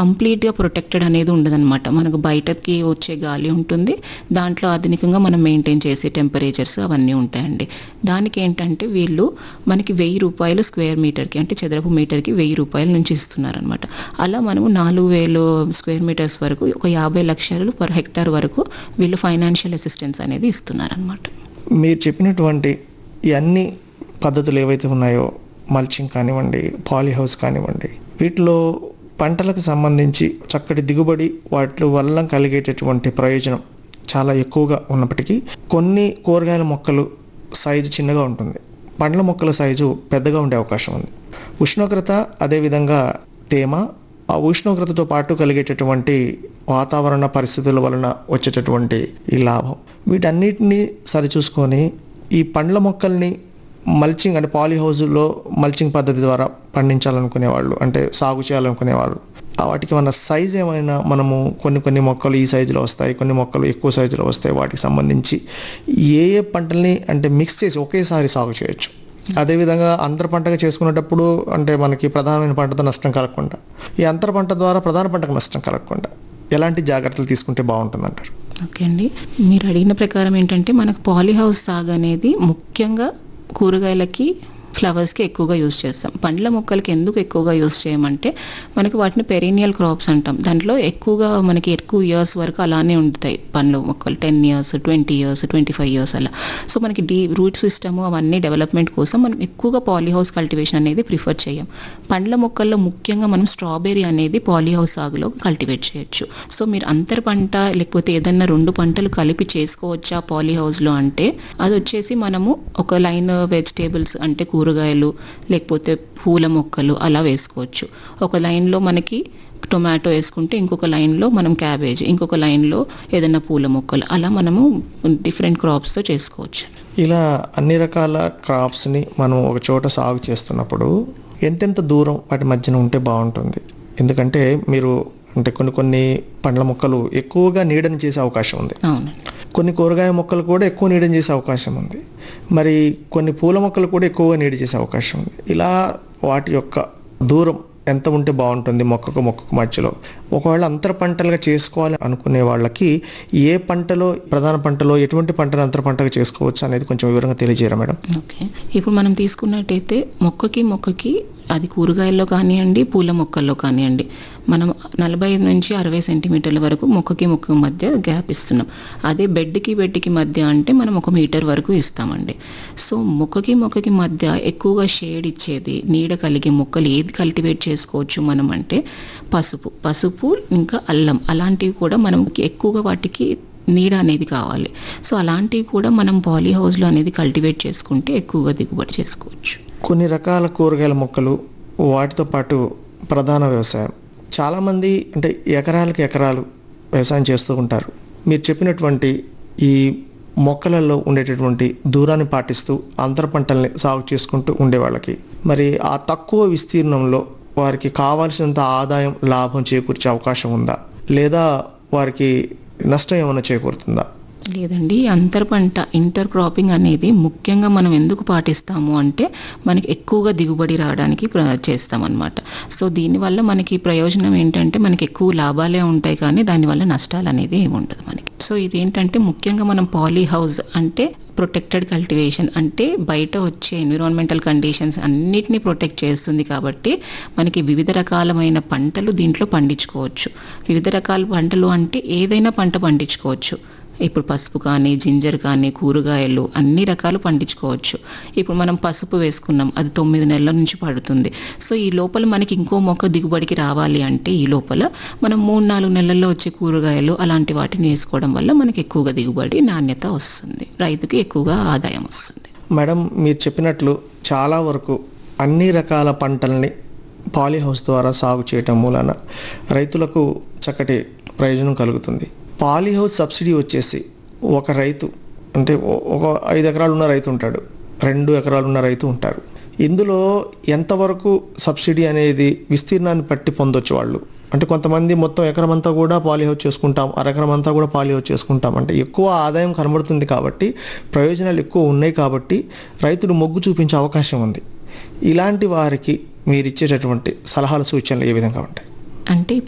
కంప్లీట్గా ప్రొటెక్టెడ్ అనేది ఉండదన్నమాట మనకు బయటకి వచ్చే గాలి ఉంటుంది దాంట్లో ఆధునికంగా మనం మెయింటైన్ చేసే టెంపరేచర్స్ అవన్నీ ఉంటాయండి దానికి ఏంటంటే వీళ్ళు మనకి వెయ్యి రూపాయలు స్క్వేర్ మీటర్కి అంటే చదరపు మీటర్కి వెయ్యి రూపాయల నుంచి ఇస్తున్నారనమాట అలా మనము నాలుగు వేలు స్క్వేర్ మీటర్స్ వరకు ఒక యాభై లక్షలు పర్ హెక్టార్ వరకు వీళ్ళు ఫైనాన్షియల్ అసిస్టెన్స్ అనేది ఇస్తున్నారనమాట మీరు చెప్పినటువంటి ఈ అన్ని పద్ధతులు ఏవైతే ఉన్నాయో మల్చింగ్ కానివ్వండి పాలీ హౌస్ కానివ్వండి వీటిలో పంటలకు సంబంధించి చక్కటి దిగుబడి వాటి వల్ల కలిగేటటువంటి ప్రయోజనం చాలా ఎక్కువగా ఉన్నప్పటికీ కొన్ని కూరగాయల మొక్కలు సైజు చిన్నగా ఉంటుంది పండ్ల మొక్కల సైజు పెద్దగా ఉండే అవకాశం ఉంది ఉష్ణోగ్రత అదేవిధంగా తేమ ఆ ఉష్ణోగ్రతతో పాటు కలిగేటటువంటి వాతావరణ పరిస్థితుల వలన వచ్చేటటువంటి ఈ లాభం వీటన్నిటిని సరిచూసుకొని ఈ పండ్ల మొక్కల్ని మల్చింగ్ అంటే పాలీ హౌజుల్లో మల్చింగ్ పద్ధతి ద్వారా పండించాలనుకునే వాళ్ళు అంటే సాగు చేయాలనుకునే వాళ్ళు ఆ వాటికి మన సైజ్ ఏమైనా మనము కొన్ని కొన్ని మొక్కలు ఈ సైజులో వస్తాయి కొన్ని మొక్కలు ఎక్కువ సైజులో వస్తాయి వాటికి సంబంధించి ఏ ఏ పంటల్ని అంటే మిక్స్ చేసి ఒకేసారి సాగు చేయొచ్చు అదేవిధంగా అంతర పంటగా చేసుకునేటప్పుడు అంటే మనకి ప్రధానమైన పంటతో నష్టం కలగకుండా ఈ అంతర పంట ద్వారా ప్రధాన పంటకు నష్టం కలగకుండా ఎలాంటి జాగ్రత్తలు తీసుకుంటే బాగుంటుందంటారు ఓకే అండి మీరు అడిగిన ప్రకారం ఏంటంటే మనకు పాలీ హౌస్ సాగు అనేది ముఖ్యంగా కూరగాయలకి ఫ్లవర్స్కి ఎక్కువగా యూజ్ చేస్తాం పండ్ల మొక్కలకి ఎందుకు ఎక్కువగా యూజ్ చేయమంటే మనకి వాటిని పెరీనియల్ క్రాప్స్ అంటాం దాంట్లో ఎక్కువగా మనకి ఎక్కువ ఇయర్స్ వరకు అలానే ఉంటాయి పండ్ల మొక్కలు ten years twenty years twenty five years అలా సో మనకి డీ రూట్ సిస్టమ్ అవన్నీ డెవలప్మెంట్ కోసం మనం ఎక్కువగా పాలీ హౌస్ కల్టివేషన్ అనేది ప్రిఫర్ చేయం పండ్ల మొక్కల్లో ముఖ్యంగా మనం స్ట్రాబెర్రీ అనేది పాలీ హౌస్ సాగులో కల్టివేట్ చేయొచ్చు సో మీరు అంతర పంట లేకపోతే ఏదన్నా రెండు పంటలు కలిపి చేసుకోవచ్చా పాలీ హౌస్లో అంటే అది వచ్చేసి మనము ఒక లైన్ వెజిటేబుల్స్ అంటే కూరగాయలు లేకపోతే పూల మొక్కలు అలా వేసుకోవచ్చు ఒక లైన్లో మనకి టొమాటో వేసుకుంటే ఇంకొక లైన్లో మనం క్యాబేజ్ ఇంకొక లైన్లో ఏదైనా పూల మొక్కలు అలా మనము డిఫరెంట్ క్రాప్స్తో చేసుకోవచ్చు ఇలా అన్ని రకాల క్రాప్స్ని మనం ఒక చోట సాగు చేస్తున్నప్పుడు ఎంతెంత దూరం వాటి మధ్యన ఉంటే బాగుంటుంది ఎందుకంటే మీరు అంటే కొన్ని కొన్ని పండ్ల మొక్కలు ఎక్కువగా నీడని చేసే అవకాశం ఉంది అవునండి కొన్ని కూరగాయ మొక్కలు కూడా ఎక్కువ నీడని చేసే అవకాశం ఉంది మరి కొన్ని పూల మొక్కలు కూడా ఎక్కువగా నీడ చేసే అవకాశం ఉంది ఇలా వాటి యొక్క దూరం ఎంత ఉంటే బాగుంటుంది మొక్కకు మొక్కకు మధ్యలో ఒకవేళ అంతర పంటలుగా చేసుకోవాలి అనుకునే వాళ్ళకి ఏ పంటలో ప్రధాన పంటలో ఎటువంటి పంటను అంతర పంటగా చేసుకోవచ్చు అనేది కొంచెం వివరంగా తెలియజేయరా మేడం ఓకే ఇప్పుడు మనం తీసుకున్నట్టయితే మొక్కకి మొక్కకి అది కూరగాయల్లో కానివ్వండి పూల మొక్కల్లో కానివ్వండి మనం నలభై ఐదు నుంచి అరవై సెంటీమీటర్ల వరకు మొక్కకి మొక్క మధ్య గ్యాప్ ఇస్తున్నాం అదే బెడ్కి బెడ్కి మధ్య అంటే మనం ఒక మీటర్ వరకు ఇస్తామండి సో మొక్కకి మొక్కకి మధ్య ఎక్కువగా షేడ్ ఇచ్చేది నీడ కలిగే మొక్కలు ఏది కల్టివేట్ చేసుకోవచ్చు మనం అంటే పసుపు పసుపు ఇంకా అల్లం అలాంటివి కూడా మనం ఎక్కువగా వాటికి నీడ అనేది కావాలి సో అలాంటివి కూడా మనం పాలీ హౌస్లో అనేది కల్టివేట్ చేసుకుంటే ఎక్కువగా దిగుబడి చేసుకోవచ్చు కొన్ని రకాల కూరగాయల మొక్కలు వాటితో పాటు ప్రధాన వ్యవసాయం చాలామంది అంటే ఎకరాలకు ఎకరాలు వ్యవసాయం చేస్తూ ఉంటారు మీరు చెప్పినటువంటి ఈ మొక్కలలో ఉండేటటువంటి దూరాన్ని పాటిస్తూ అంతర పంటల్ని సాగు చేసుకుంటూ ఉండే వాళ్ళకి మరి ఆ తక్కువ విస్తీర్ణంలో వారికి కావాల్సినంత ఆదాయం లాభం చేకూర్చే అవకాశం ఉందా లేదా వారికి నష్టం ఏమైనా చేకూరుతుందా లేదండి అంతర్ పంట ఇంటర్ క్రాపింగ్ అనేది ముఖ్యంగా మనం ఎందుకు పాటిస్తాము అంటే మనకి ఎక్కువగా దిగుబడి రావడానికి ప్ర- చేస్తామన్నమాట సో దీనివల్ల మనకి ప్రయోజనం ఏంటంటే మనకి ఎక్కువ లాభాలే ఉంటాయి కానీ దానివల్ల నష్టాలు అనేది ఏమి ఉండదు మనకి సో ఇది ఏంటంటే ముఖ్యంగా మనం పాలీ హౌస్ అంటే ప్రొటెక్టెడ్ కల్టివేషన్ అంటే బయట వచ్చే ఎన్విరాన్మెంటల్ కండిషన్స్ అన్నిటినీ ప్రొటెక్ట్ చేస్తుంది కాబట్టి మనకి వివిధ రకాలమైన పంటలు దీంట్లో పండించుకోవచ్చు వివిధ రకాల పంటలు అంటే ఏదైనా పంట పండించుకోవచ్చు ఇప్పుడు పసుపు కానీ జింజర్ కానీ కూరగాయలు అన్ని రకాలు పండించుకోవచ్చు ఇప్పుడు మనం పసుపు వేసుకున్నాం అది తొమ్మిది నెలల నుంచి పడుతుంది సో ఈ లోపల మనకి ఇంకో మొక్క దిగుబడికి రావాలి అంటే ఈ లోపల మనం మూడు నాలుగు నెలల్లో వచ్చే కూరగాయలు అలాంటి వాటిని వేసుకోవడం వల్ల మనకి ఎక్కువగా దిగుబడి నాణ్యత వస్తుంది రైతుకి ఎక్కువగా ఆదాయం వస్తుంది మేడం మీరు చెప్పినట్లు చాలా వరకు అన్ని రకాల పంటల్ని పాలీ హౌస్ ద్వారా సాగు చేయటం మూలన రైతులకు చక్కటి ప్రయోజనం కలుగుతుంది పాలీ హౌస్ సబ్సిడీ వచ్చేసి ఒక రైతు అంటే ఒ- ఒక ఐదు ఎకరాలు ఉన్న రైతు ఉంటాడు రెండు ఎకరాలు ఉన్న రైతు ఉంటారు ఇందులో ఎంతవరకు సబ్సిడీ అనేది విస్తీర్ణాన్ని బట్టి పొందొచ్చు వాళ్ళు అంటే కొంతమంది మొత్తం ఎకరం అంతా కూడా పాలీ హౌస్ చేసుకుంటాం అరెకరం అంతా కూడా పాలీ హౌస్ చేసుకుంటాం అంటే ఎక్కువ ఆదాయం కనబడుతుంది కాబట్టి ప్రయోజనాలు ఎక్కువ ఉన్నాయి కాబట్టి రైతులు మొగ్గు చూపించే అవకాశం ఉంది ఇలాంటి వారికి మీరు ఇచ్చేటటువంటి సలహాలు సూచనలు ఏ విధంగా ఉంటాయి అంటే